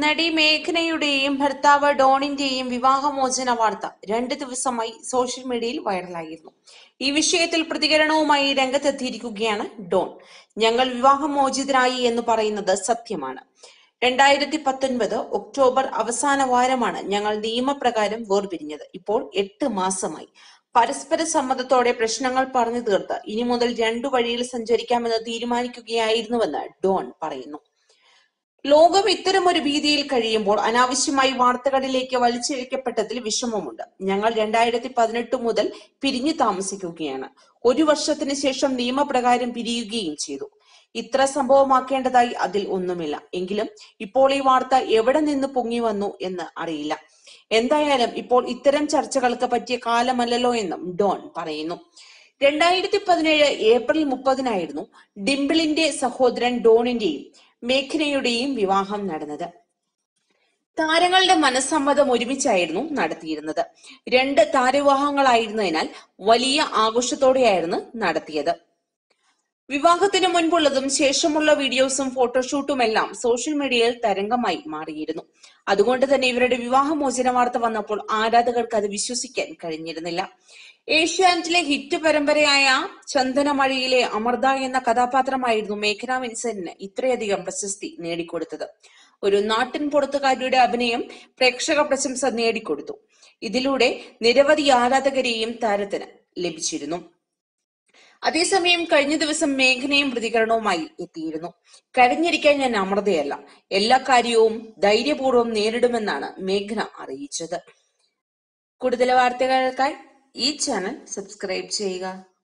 നടി മേഘനയുടെയും ഭർത്താവ് ഡോണിന്റെയും വിവാഹമോചന വാർത്ത രണ്ട് ദിവസമായി സോഷ്യൽ മീഡിയയിൽ വൈറലായിരുന്നു ഈ വിഷയത്തിൽ പ്രതികരണവുമായി രംഗത്തെത്തിയിരിക്കുകയാണ് ഡോൺ ഞങ്ങൾ വിവാഹമോചിതരായി എന്ന് പറയുന്നത് സത്യമാണ് രണ്ടായിരത്തി പത്തൊൻപത് ഒക്ടോബർ അവസാന വാരമാണ് ഞങ്ങൾ നിയമപ്രകാരം വേർപിരിഞ്ഞത് ഇപ്പോൾ എട്ട് മാസമായി പരസ്പര സമ്മതത്തോടെ പ്രശ്നങ്ങൾ പറഞ്ഞു തീർത്ത് ഇനി മുതൽ രണ്ടു വഴിയിൽ സഞ്ചരിക്കാമെന്ന് തീരുമാനിക്കുകയായിരുന്നുവെന്ന് ഡോൺ പറയുന്നു ലോകം ഇത്തരമൊരു ഭീതിയിൽ കഴിയുമ്പോൾ അനാവശ്യമായി വാർത്തകളിലേക്ക് വലിച്ചിഴക്കപ്പെട്ടതിൽ വിഷമമുണ്ട് ഞങ്ങൾ രണ്ടായിരത്തി പതിനെട്ട് മുതൽ പിരിഞ്ഞു താമസിക്കുകയാണ് ഒരു വർഷത്തിന് ശേഷം നിയമപ്രകാരം പിരിയുകയും ചെയ്തു ഇത്ര സംഭവമാക്കേണ്ടതായി അതിൽ ഒന്നുമില്ല എങ്കിലും ഇപ്പോൾ ഈ വാർത്ത എവിടെ നിന്ന് പൊങ്ങി വന്നു എന്ന് അറിയില്ല എന്തായാലും ഇപ്പോൾ ഇത്തരം ചർച്ചകൾക്ക് പറ്റിയ കാലമല്ലല്ലോ എന്നും ഡോൺ പറയുന്നു രണ്ടായിരത്തി പതിനേഴ് ഏപ്രിൽ മുപ്പതിനായിരുന്നു ഡിംപിളിന്റെ സഹോദരൻ ഡോണിന്റെയും മേഘനയുടെയും വിവാഹം നടന്നത് താരങ്ങളുടെ മനസ്സമ്മതം ഒരുമിച്ചായിരുന്നു നടത്തിയിരുന്നത് രണ്ട് താരവിവാഹങ്ങളായിരുന്നതിനാൽ വലിയ ആഘോഷത്തോടെയായിരുന്നു നടത്തിയത് വിവാഹത്തിന് മുൻപുള്ളതും ശേഷമുള്ള വീഡിയോസും ഫോട്ടോഷൂട്ടും എല്ലാം സോഷ്യൽ മീഡിയയിൽ തരംഗമായി മാറിയിരുന്നു അതുകൊണ്ട് തന്നെ ഇവരുടെ വിവാഹമോചന വാർത്ത വന്നപ്പോൾ ആരാധകർക്ക് അത് വിശ്വസിക്കാൻ കഴിഞ്ഞിരുന്നില്ല ഏഷ്യാനെറ്റിലെ ഹിറ്റ് പരമ്പരയായ ചന്ദനമഴയിലെ അമൃത എന്ന കഥാപാത്രമായിരുന്നു മേഘന വിൻസെന്റിന് ഇത്രയധികം പ്രശസ്തി നേടിക്കൊടുത്തത് ഒരു നാട്ടിൻ പുറത്തുകാരിയുടെ അഭിനയം പ്രേക്ഷക പ്രശംസ നേടിക്കൊടുത്തു ഇതിലൂടെ നിരവധി ആരാധകരെയും താരത്തിന് ലഭിച്ചിരുന്നു അതേസമയം കഴിഞ്ഞ ദിവസം മേഘനയും പ്രതികരണവുമായി എത്തിയിരുന്നു കരഞ്ഞിരിക്കാൻ ഞാൻ അമൃതയല്ല എല്ലാ കാര്യവും ധൈര്യപൂർവ്വം നേരിടുമെന്നാണ് മേഘന അറിയിച്ചത് കൂടുതൽ വാർത്തകൾക്കായി ഈ ചാനൽ സബ്സ്ക്രൈബ് ചെയ്യുക